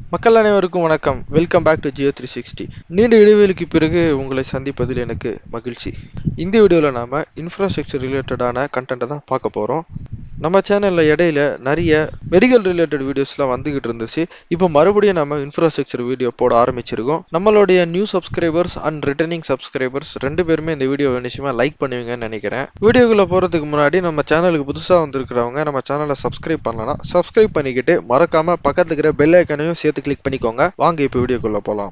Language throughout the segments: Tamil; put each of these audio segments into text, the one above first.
மக்கள் அனைவருக்கும் வணக்கம் welcome back to Jio three sixty நீண்ட இடைவெளிக்கு பிறகு உங்களை சந்திப்பதில் எனக்கு மகிழ்ச்சி இந்த வீடியோவில் நாம் இன்ஃப்ராஸ்ட்ரக்சர் ரிலேட்டடான கண்டென்ட்டை தான் பார்க்க போகிறோம் நம்ம சேனலில் இடையில நிறைய மெடிக்கல் ரிலேட்டட் வீடியோஸ்லாம் வந்துகிட்டு இருந்துச்சு இப்போ மறுபடியும் நம்ம இன்ஃப்ராஸ்ட்ரக்சர் வீடியோ போட ஆரம்பிச்சிருக்கோம் நம்மளுடைய new subscribers and returning subscribers ரெண்டு பேருமே இந்த வீடியோ நிச்சயமாக லைக் பண்ணுவீங்கன்னு நினைக்கிறேன் வீடியோக்குள்ளே போகிறதுக்கு முன்னாடி நம்ம சேனலுக்கு புதுசாக வந்திருக்கிறவங்க நம்ம சேனலை சப்ஸ்கிரைப் பண்ணலாம் சப்ஸ்கிரைப் பண்ணிக்கிட்டு மறக்காமல் பக்கத்துல இருக்கிற பெல் ஐக்கனையும் சேர்த்து கிளிக் பண்ணிக்கோங்க வாங்க இப்போ வீடியோக்குள்ளே போகலாம்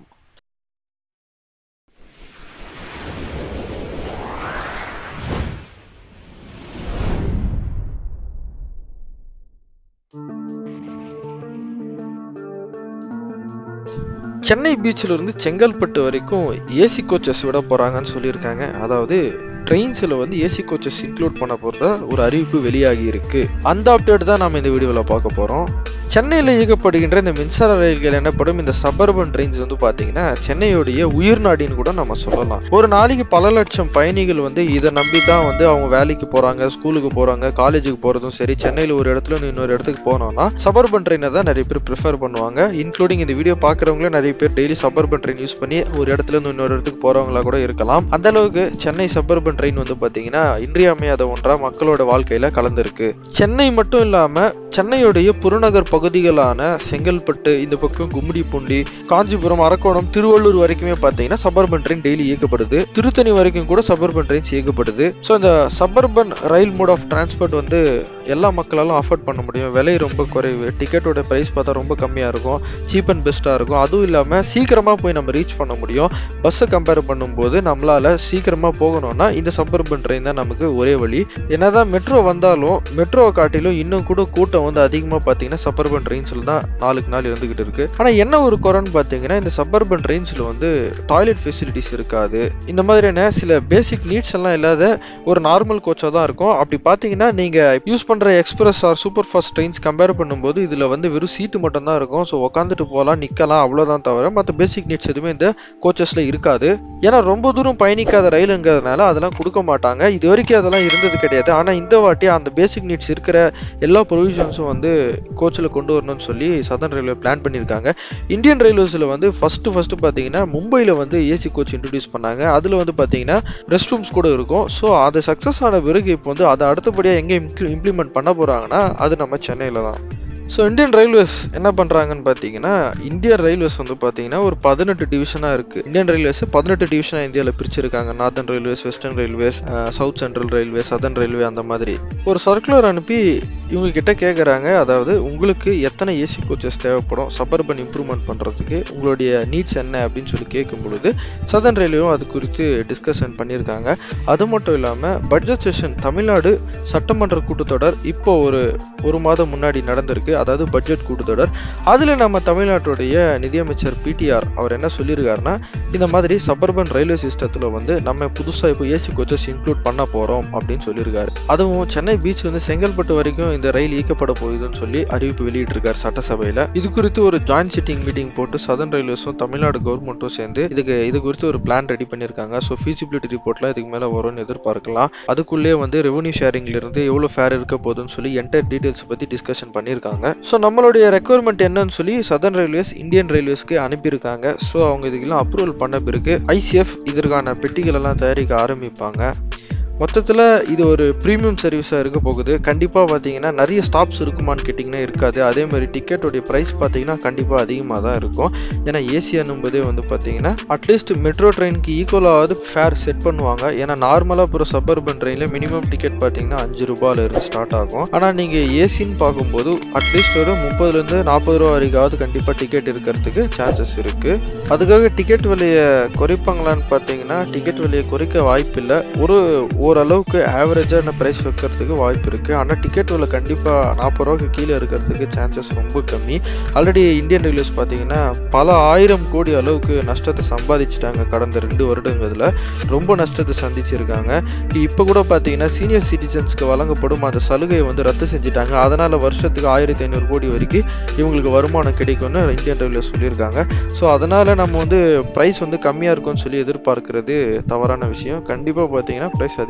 சென்னை பீச்சில் இருந்து செங்கல்பட்டு வரைக்கும் ஏசி கோச்சஸ் விட போறாங்கன்னு சொல்லியிருக்காங்க அதாவது ட்ரெயின்ஸில் வந்து ஏசி கோச்சஸ் இன்க்ளூட் பண்ண போகிறதா ஒரு அறிவிப்பு வெளியாகி இருக்கு அந்த அப்டேட் தான் நம்ம இந்த வீடியோவில் பார்க்க போகிறோம் சென்னையில் இயக்கப்படுகின்ற இந்த மின்சார ரயில்கள் எனப்படும் இந்த சபர்பன் ட்ரெயின்ஸ் வந்து பார்த்தீங்கன்னா சென்னையுடைய உயிர் நாடின்னு கூட நம்ம சொல்லலாம் ஒரு நாளைக்கு பல லட்சம் பயணிகள் வந்து இதை நம்பி தான் வந்து அவங்க வேலைக்கு போகிறாங்க ஸ்கூலுக்கு போகிறாங்க காலேஜுக்கு போகிறதும் சரி சென்னையில் ஒரு இடத்துல இருந்து இன்னொரு இடத்துக்கு போனோம்னா சபர்பன் ட்ரெயினை தான் நிறைய பேர் ப்ரிஃபர் பண்ணுவாங்க இன்க்ளூடிங் இந்த வீடியோ பார்க்குறவங்களே நிறைய பேர் டெய்லி சபர்பன் ட்ரெயின் யூஸ் பண்ணி ஒரு இடத்துல இருந்து இன்னொரு இடத்துக்கு போகிறவங்களா கூட இருக்கலாம் அந்த அளவுக்கு சென்னை சபர்பன் ட்ரெயின் வந்து பார்த்தீங்கன்னா இன்றியமையாத ஒன்றா மக்களோட வாழ்க்கையில் கலந்துருக்கு சென்னை மட்டும் இல்லாமல் சென்னையுடைய புறநகர் பகுதிகளான செங்கல்பட்டு இந்த பக்கம் கும்மிடிப்பூண்டி காஞ்சிபுரம் அரக்கோணம் திருவள்ளூர் வரைக்குமே பார்த்தீங்கன்னா சபர்பன் ட்ரெயின் டெய்லி இயக்கப்படுது திருத்தணி வரைக்கும் கூட சபர்பன் ட்ரெயின்ஸ் இயக்கப்படுது ஸோ இந்த suburban rail mode of transport வந்து எல்லா மக்களாலும் அஃபோர்ட் பண்ண முடியும் விலை ரொம்ப குறைவு டிக்கெட்டோட ப்ரைஸ் பார்த்தா ரொம்ப கம்மியாக இருக்கும் சீப் அண்ட் பெஸ்ட்டாக இருக்கும் அதுவும் இல்லாமல் சீக்கிரமாக போய் நம்ம ரீச் பண்ண முடியும் பஸ்ஸை கம்பேர் பண்ணும்போது நம்மளால் சீக்கிரமாக போகணும்னா இந்த சபர்பன் ட்ரெயின் தான் நமக்கு ஒரே வழி என்னதான் மெட்ரோ வந்தாலும் மெட்ரோவை காட்டிலும் இன்னும் கூட கூட்டம் வந்து அதிகமாக பார்த்தீங்கன்னா சபர்பன் ட்ரெயின்ஸில் தான் நாளுக்கு நாள் இருந்துகிட்டு இருக்கு ஆனால் என்ன ஒரு குறைன்னு பார்த்தீங்கன்னா இந்த சபர்பன் ட்ரெயின்ஸில் வந்து டாய்லெட் ஃபெசிலிட்டிஸ் இருக்காது இந்த மாதிரியான சில பேசிக் நீட்ஸ் எல்லாம் இல்லாத ஒரு நார்மல் கோச்சாக தான் இருக்கும் அப்படி பார்த்தீங்கன்னா நீங்கள் யூஸ் பண்ணுற express or super fast trains compare பண்ணும்போது இதில் வந்து வெறும் சீட்டு மட்டும் தான் இருக்கும் ஸோ உட்காந்துட்டு போகலாம் நிற்கலாம் அவ்வளோதான் தவிர மற்ற பேசிக் நீட்ஸ் எதுவுமே இந்த கோச்சஸில் இருக்காது ஏன்னா ரொம்ப தூரம் பயணிக்காத ரயிலுங்கிறதுனால அதெல்லாம் கொடுக்க மாட்டாங்க இது வரைக்கும் அதெல்லாம் இருந்தது கிடையாது ஆனால் இந்த வாட்டி அந்த பேசிக் நீட்ஸ் இருக்கிற எல்லா ப்ரொவிஷன்ஸும் வந்து கோச்சில் கொண்டு வரணும்னு சொல்லி சதன் ரயில்வே பிளான் பண்ணியிருக்காங்க இந்தியன் ரயில்வேஸில் வந்து ஃபஸ்ட்டு ஃபஸ்ட்டு பார்த்தீங்கன்னா மும்பையில் வந்து ஏசி கோச் இன்ட்ரடியூஸ் பண்ணாங்க அதில் வந்து பார்த்தீங்கன்னா ரெஸ்ட் ரூம்ஸ் கூட இருக்கும் ஸோ அது சக்ஸஸ் ஆன பிறகு இப்போ வந்து அதை அடுத்தபடியாக எங்கே இம்ப்ளிமெண்ட் பண்ண போகிறாங்கன்னா அது நம்ம சென்னையில் தான் ஸோ இந்தியன் ரயில்வேஸ் என்ன பண்ணுறாங்கன்னு பார்த்தீங்கன்னா இந்தியன் ரயில்வேஸ் வந்து பார்த்தீங்கன்னா ஒரு பதினெட்டு டிவிஷனாக இருக்குது இந்தியன் ரயில்வேஸ் பதினெட்டு டிவிஷனாக இந்தியாவில் பிரிச்சிருக்காங்க northern railways western railways south central railway southern railway அந்த மாதிரி ஒரு சர்க்குலர் அனுப்பி இவங்க கிட்ட கேட்குறாங்க அதாவது உங்களுக்கு எத்தனை ஏசி கோச்சஸ் தேவைப்படும் சபர்பன் இம்ப்ரூவ்மெண்ட் பண்ணுறதுக்கு உங்களுடைய நீட்ஸ் என்ன அப்படின்னு சொல்லி கேட்கும் பொழுது சதர்ன் ரயில்வேவும் அது குறித்து டிஸ்கஷன் பண்ணியிருக்காங்க அது மட்டும் இல்லாமல் பட்ஜெட் செஷன் தமிழ்நாடு சட்டமன்ற கூட்டத்தொடர் இப்போ ஒரு ஒரு மாதம் முன்னாடி நடந்திருக்கு அதாவது பட்ஜெட் கூட்டத்தொடர் அதில் நம்ம தமிழ்நாட்டுடைய நிதியமைச்சர் பிடிஆர் அவர் என்ன சொல்லியிருக்காருன்னா இந்த மாதிரி சபர்பன் ரயில்வே சிஸ்டத்தில் வந்து நம்ம புதுசாக இப்போ ஏசி கோச்சஸ் இன்க்ளூட் பண்ண போகிறோம் அப்படின்னு சொல்லியிருக்காரு அதுவும் சென்னை பீச்லேருந்து செங்கல்பட்டு வரைக்கும் இந்த ரயில் இயக்கப்பட போகுதுன்னு சொல்லி அறிவிப்பு வெளியிட்டிருக்காரு சட்டசபையில் இது குறித்து ஒரு ஜாயின்ட் சிட்டிங் மீட்டிங் போட்டு சதர்ன் ரயில்வேஸும் தமிழ்நாடு கவர்மெண்ட்டும் சேர்ந்து இதுக்கு இது குறித்து ஒரு பிளான் ரெடி பண்ணியிருக்காங்க ஸோ ஃபீசிபிலிட்டி ரிப்போர்ட்லாம் இதுக்கு மேலே வரும்னு எதிர்பார்க்கலாம் அதுக்குள்ளேயே வந்து ரெவன்யூ ஷேரிங்லேருந்து எவ்வளோ ஃபேர் இருக்க போகுதுன்னு சொல்லி என்டையர் டீட்டெயில்ஸ் பற்றி டிஸ்கஷன் பண்ணியிருக்காங்க ஸோ நம்மளுடைய ரெக்குவயர்மெண்ட் என்னன்னு சொல்லி சதர்ன் ரயில்வேஸ் இந்தியன் ரயில்வேஸ்க்கு அனுப்பியிருக்காங்க ஸோ அவங்க இதுக்கெல்லாம் அப்ரூவல் பண்ண பிறகு ஐசிஎஃப் இதற்கான பெட்டிகள் எல்லாம் தயாரிக்க ஆரம்பிப்பாங்க மொத்தத்தில் இது ஒரு ப்ரீமியம் சர்வீஸாக இருக்க போகுது கண்டிப்பாக பார்த்தீங்கன்னா நிறைய ஸ்டாப்ஸ் இருக்குமான்னு கேட்டிங்கன்னா இருக்காது அதே மாதிரி டிக்கெட்டோடைய ப்ரைஸ் பார்த்தீங்கன்னா கண்டிப்பாக அதிகமாக தான் இருக்கும் ஏன்னா ஏசி என்னும்போதே வந்து பார்த்தீங்கன்னா அட்லீஸ்ட் மெட்ரோ ட்ரெயினுக்கு ஈக்குவலாவது ஃபேர் செட் பண்ணுவாங்க ஏன்னா நார்மலாக இப்போ சபர்பன் ட்ரெயினில் மினிமம் டிக்கெட் பார்த்தீங்கன்னா அஞ்சு ரூபாயில இருந்து ஸ்டார்ட் ஆகும் ஆனால் நீங்கள் ஏசின்னு பார்க்கும்போது அட்லீஸ்ட் ஒரு முப்பதுலேருந்து நாற்பது ரூபா வரைக்காவது கண்டிப்பாக டிக்கெட் இருக்கிறதுக்கு சான்சஸ் இருக்குது அதுக்காக டிக்கெட் விலையை குறைப்பாங்களான்னு பார்த்தீங்கன்னா டிக்கெட் விலையை குறைக்க வாய்ப்பு இல்லை ஒரு ஓரளவுக்கு ஆவரேஜான ப்ரைஸ் வைக்கிறதுக்கு வாய்ப்பு இருக்குது ஆனால் டிக்கெட் விலை கண்டிப்பாக நாற்பது ரூபாய்க்கு கீழே இருக்கிறதுக்கு சான்சஸ் ரொம்ப கம்மி ஆல்ரெடி இந்தியன் ரயில்வேஸ் பார்த்தீங்கன்னா பல ஆயிரம் கோடி அளவுக்கு நஷ்டத்தை சம்பாதிச்சிட்டாங்க கடந்த ரெண்டு வருடங்களில் ரொம்ப நஷ்டத்தை சந்திச்சிருக்காங்க இப்போ கூட பார்த்தீங்கன்னா சீனியர் சிட்டிசன்ஸ்க்கு வழங்கப்படும் அந்த சலுகையை வந்து ரத்து செஞ்சுட்டாங்க அதனால் வருஷத்துக்கு ஆயிரத்தி ஐநூறு கோடி வரைக்கும் இவங்களுக்கு வருமானம் கிடைக்கும்னு இந்தியன் ரயில்வேஸ் சொல்லியிருக்காங்க ஸோ அதனால் நம்ம வந்து ப்ரைஸ் வந்து கம்மியாக இருக்கும்னு சொல்லி எதிர்பார்க்கறது தவறான விஷயம் கண்டிப்பாக பார்த்தீங்கன்னா ப்ரைஸ் அதிகம்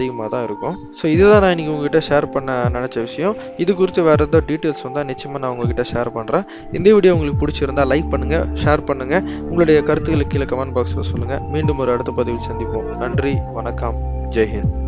அதிகமாக தான் இருக்கும் ஸோ இதுதான் நான் இன்றைக்கி உங்ககிட்ட ஷேர் பண்ண நினச்ச விஷயம் இது குறித்து வேறு ஏதாவது டீட்டெயில்ஸ் வந்தால் நிச்சயமாக நான் உங்ககிட்ட ஷேர் பண்ணுறேன் இந்த வீடியோ உங்களுக்கு பிடிச்சிருந்தா லைக் பண்ணுங்கள் ஷேர் பண்ணுங்கள் உங்களுடைய கருத்துக்களை கீழே கமெண்ட் பாக்ஸில் சொல்லுங்கள் மீண்டும் ஒரு அடுத்த பதிவில் சந்திப்போம் நன்றி வணக்கம் ஜெய்ஹிந்த்